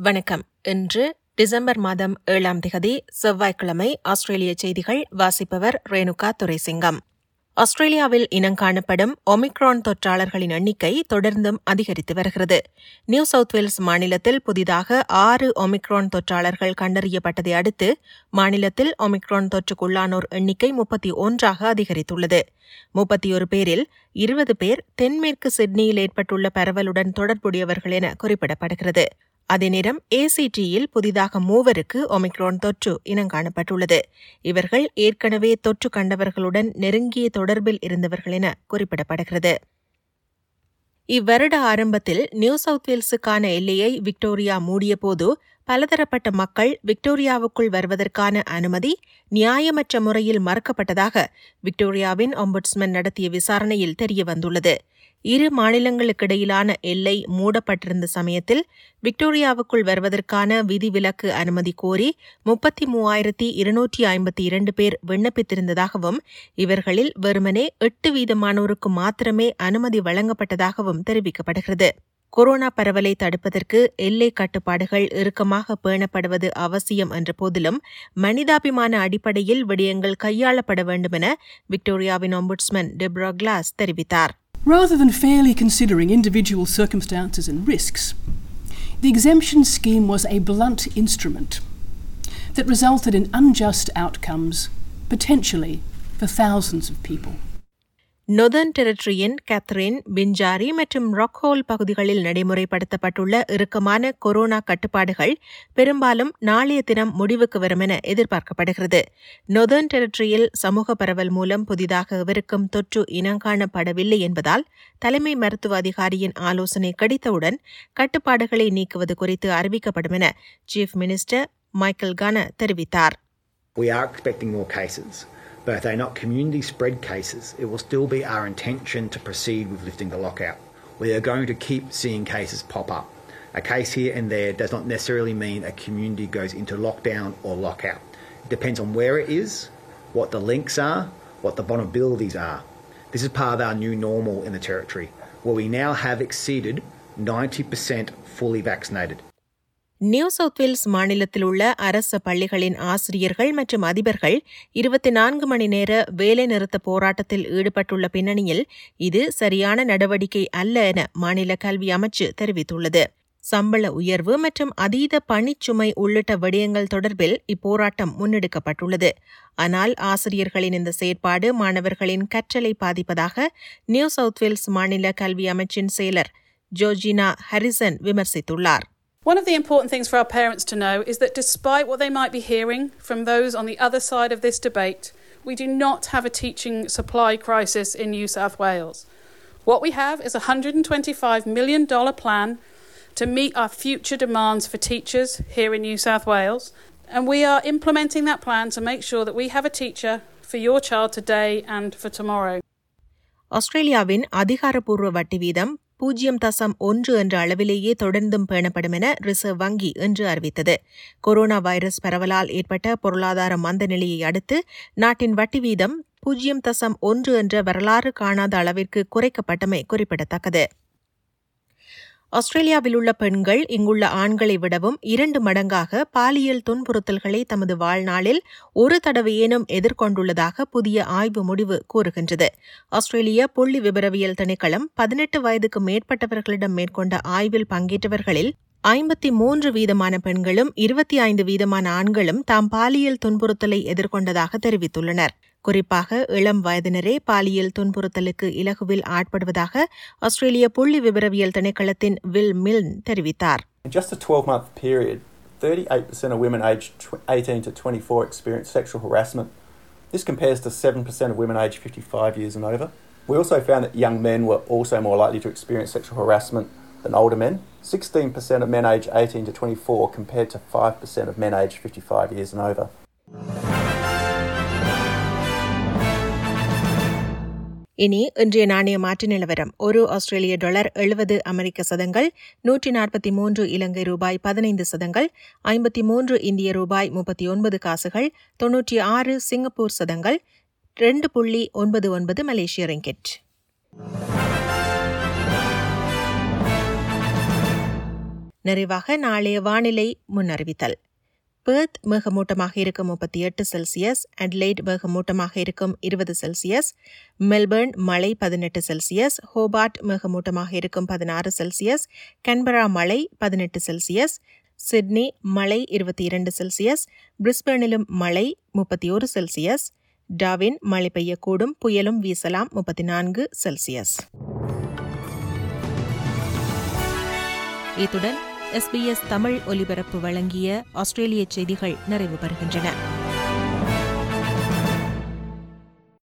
வணக்கம் இன்று டிசம்பர் மாதம் ஏழாம் திகதி செவ்வாய்க்கிழமை ஆஸ்திரேலிய செய்திகள் வாசிப்பவர் ரேணுகா துரைசிங்கம் ஆஸ்திரேலியாவில் இனங்காணப்படும் ஒமிக்ரான் தொற்றாளர்களின் எண்ணிக்கை தொடர்ந்தும் அதிகரித்து வருகிறது நியூ சவுத் வேல்ஸ் மாநிலத்தில் புதிதாக ஆறு ஒமிக்ரான் தொற்றாளர்கள் கண்டறியப்பட்டதை அடுத்து மாநிலத்தில் ஒமிக்ரான் தொற்றுக்குள்ளானோர் எண்ணிக்கை முப்பத்தி ஒன்றாக அதிகரித்துள்ளது முப்பத்தி ஒரு பேரில் இருபது பேர் தென்மேற்கு சிட்னியில் ஏற்பட்டுள்ள பரவலுடன் தொடர்புடையவர்கள் என குறிப்பிடப்படுகிறது அதே நேரம் ஏசிடியில் புதிதாக மூவருக்கு ஒமிக்ரான் தொற்று இனங்காணப்பட்டுள்ளது இவர்கள் ஏற்கனவே தொற்று கண்டவர்களுடன் நெருங்கிய தொடர்பில் இருந்தவர்கள் என குறிப்பிடப்படுகிறது இவ்வருட ஆரம்பத்தில் நியூ சவுத் வேல்ஸுக்கான எல்லையை விக்டோரியா மூடியபோது பலதரப்பட்ட மக்கள் விக்டோரியாவுக்குள் வருவதற்கான அனுமதி நியாயமற்ற முறையில் மறுக்கப்பட்டதாக விக்டோரியாவின் ஒம்புட்ஸ்மன் நடத்திய விசாரணையில் தெரியவந்துள்ளது இரு மாநிலங்களுக்கிடையிலான எல்லை மூடப்பட்டிருந்த சமயத்தில் விக்டோரியாவுக்குள் வருவதற்கான விதிவிலக்கு அனுமதி கோரி முப்பத்தி மூவாயிரத்தி இருநூற்றி ஐம்பத்தி இரண்டு பேர் விண்ணப்பித்திருந்ததாகவும் இவர்களில் வெறுமனே எட்டு வீதமானோருக்கு மாத்திரமே அனுமதி வழங்கப்பட்டதாகவும் தெரிவிக்கப்படுகிறது கொரோனா பரவலை தடுப்பதற்கு எல்லை கட்டுப்பாடுகள் இறுக்கமாக பேணப்படுவது அவசியம் என்ற போதிலும் மனிதாபிமான அடிப்படையில் விடயங்கள் கையாளப்பட வேண்டும் என விக்டோரியாவின் ஒம்புட்ஸ்மன் டெப்ரா கிளாஸ் தெரிவித்தார் Rather than fairly considering individual circumstances and risks, the exemption scheme was a blunt instrument that resulted in unjust outcomes, potentially for thousands of people. Northern டெரிட்டரியின் கேத்ரின் பிஞ்சாரி மற்றும் ராக்ஹோல் பகுதிகளில் நடைமுறைப்படுத்தப்பட்டுள்ள இறுக்கமான corona கட்டுப்பாடுகள் பெரும்பாலும் நாளைய தினம் முடிவுக்கு வரும் என எதிர்பார்க்கப்படுகிறது நொதர்ன் டெரிட்டரியில் சமூக பரவல் மூலம் புதிதாக எவருக்கும் தொற்று இனங்காணப்படவில்லை என்பதால் தலைமை மருத்துவ அதிகாரியின் ஆலோசனை கிடைத்தவுடன் கட்டுப்பாடுகளை நீக்குவது குறித்து அறிவிக்கப்படும் என சீஃப் மினிஸ்டர் மைக்கேல் கன தெரிவித்தார் We are expecting more cases. But if they're not community spread cases, it will still be our intention to proceed with lifting the lockout. We are going to keep seeing cases pop up. A case here and there does not necessarily mean a community goes into lockdown or lockout. It depends on where it is, what the links are, what the vulnerabilities are. This is part of our new normal in the Territory, where we now have exceeded 90% fully vaccinated. New South Wales மாநிலத்தில் உள்ள அரசு பள்ளிகளின் ஆசிரியர்கள் மற்றும் அதிபர்கள் இருபத்தி நான்கு மணி நேர வேலைநிறுத்த போராட்டத்தில் ஈடுபட்டுள்ள பின்னணியில் இது சரியான நடவடிக்கை அல்ல என மாநில கல்வி அமைச்சு தெரிவித்துள்ளது சம்பள உயர்வு மற்றும் அதீத பணிச்சுமை உள்ளிட்ட விடயங்கள் தொடர்பில் இப்போராட்டம் முன்னெடுக்கப்பட்டுள்ளது ஆனால் ஆசிரியர்களின் இந்த செயற்பாடு மாணவர்களின் கற்றலை பாதிப்பதாக நியூ சவுத் வேல்ஸ் மாநில கல்வி அமைச்சின் செயலர் ஜோர்ஜினா ஹரிசன் விமர்சித்துள்ளார் One of the important things for our parents to know is that despite what they might be hearing from those on the other side of this debate, we do not have a teaching supply crisis in New South Wales. What we have is a $125 million plan to meet our future demands for teachers here in New South Wales, and we are implementing that plan to make sure that we have a teacher for your child today and for tomorrow. ஆஸ்திரேலியாவின் அதிகாரப்பூர்வ வட்டி வீதம் பூஜ்ஜியம் தசம் ஒன்று என்ற அளவிலேயே தொடர்ந்தும் பேணப்படும் என ரிசர்வ் வங்கி இன்று அறிவித்தது கொரோனா வைரஸ் பரவலால் ஏற்பட்ட பொருளாதார மந்த நிலையை அடுத்து நாட்டின் வட்டி வீதம் பூஜ்ஜியம் தசம் ஒன்று என்ற வரலாறு காணாத அளவிற்கு குறைக்கப்பட்டமை குறிப்பிடத்தக்கது ஆஸ்திரேலியாவில் உள்ள பெண்கள் இங்குள்ள ஆண்களை விடவும் இரண்டு மடங்காக பாலியல் துன்புறுத்தல்களை தமது வாழ்நாளில் ஒரு தடவையேனும் எதிர்கொண்டுள்ளதாக புதிய ஆய்வு முடிவு கூறுகின்றது ஆஸ்திரேலிய புள்ளி விபரவியல் திணைக்களம் பதினெட்டு வயதுக்கு மேற்பட்டவர்களிடம் மேற்கொண்ட ஆய்வில் பங்கேற்றவர்களில் ஐம்பத்தி மூன்று வீதமான பெண்களும் இருபத்தி ஐந்து வீதமான ஆண்களும் தாம் பாலியல் துன்புறுத்தலை எதிர்கொண்டதாக தெரிவித்துள்ளனர் குறிப்பாக இளம் வயதினரே பாலியல் துன்புறுத்தலுக்கு இலகுவில் ஆட்படுவதாக ஆஸ்திரேலிய புள்ளி விபரவியல் திணைக்களத்தின் வில் மில்ன் தெரிவித்தார் In just a 12 month period, 38% of women aged 18 to 24 experienced sexual harassment. This compares to 7% of women aged 55 years and over. We also found that young men were also more likely to experience sexual harassment than older men. 16% of men aged 18 to 24 compared to 5% of men aged 55 years and over. இனி இன்றைய நாணய மாற்று நிலவரம் ஒரு ஆஸ்திரேலிய dollar எழுபது அமெரிக்க சதங்கள் நூற்றி நாற்பத்தி மூன்று இலங்கை ரூபாய் பதினைந்து சதங்கள் ஐம்பத்தி மூன்று இந்திய ரூபாய் முப்பத்தி ஒன்பது காசுகள் தொன்னூற்றி ஆறு சிங்கப்பூர் சதங்கள் ரெண்டு புள்ளி ஒன்பது ஒன்பது மலேசிய ரிங்கெட் நிறைவாக நாளைய வானிலை முன்னறிவித்தல் பெர்த் மேகமூட்டமாக இருக்கும் முப்பத்தி எட்டு செல்சியஸ் அட்லைட் மேகமூட்டமாக இருக்கும் இருபது செல்சியஸ் மெல்பர்ன் மழை பதினெட்டு செல்சியஸ் ஹோபார்ட் மேகமூட்டமாக இருக்கும் பதினாறு செல்சியஸ் கன்பரா மழை பதினெட்டு செல்சியஸ் சிட்னி மழை இருபத்தி இரண்டு செல்சியஸ் பிரிஸ்பேனிலும் மழை முப்பத்தி ஒரு செல்சியஸ் டாவின் மழை பெய்யக்கூடும் புயலும் வீசலாம் முப்பத்தி நான்கு செல்சியஸ் இத்துடன் எஸ்பிஎஸ் தமிழ் ஒலிபரப்பு வழங்கிய ஆஸ்திரேலிய செய்திகள் நிறைவு பெறுகின்றன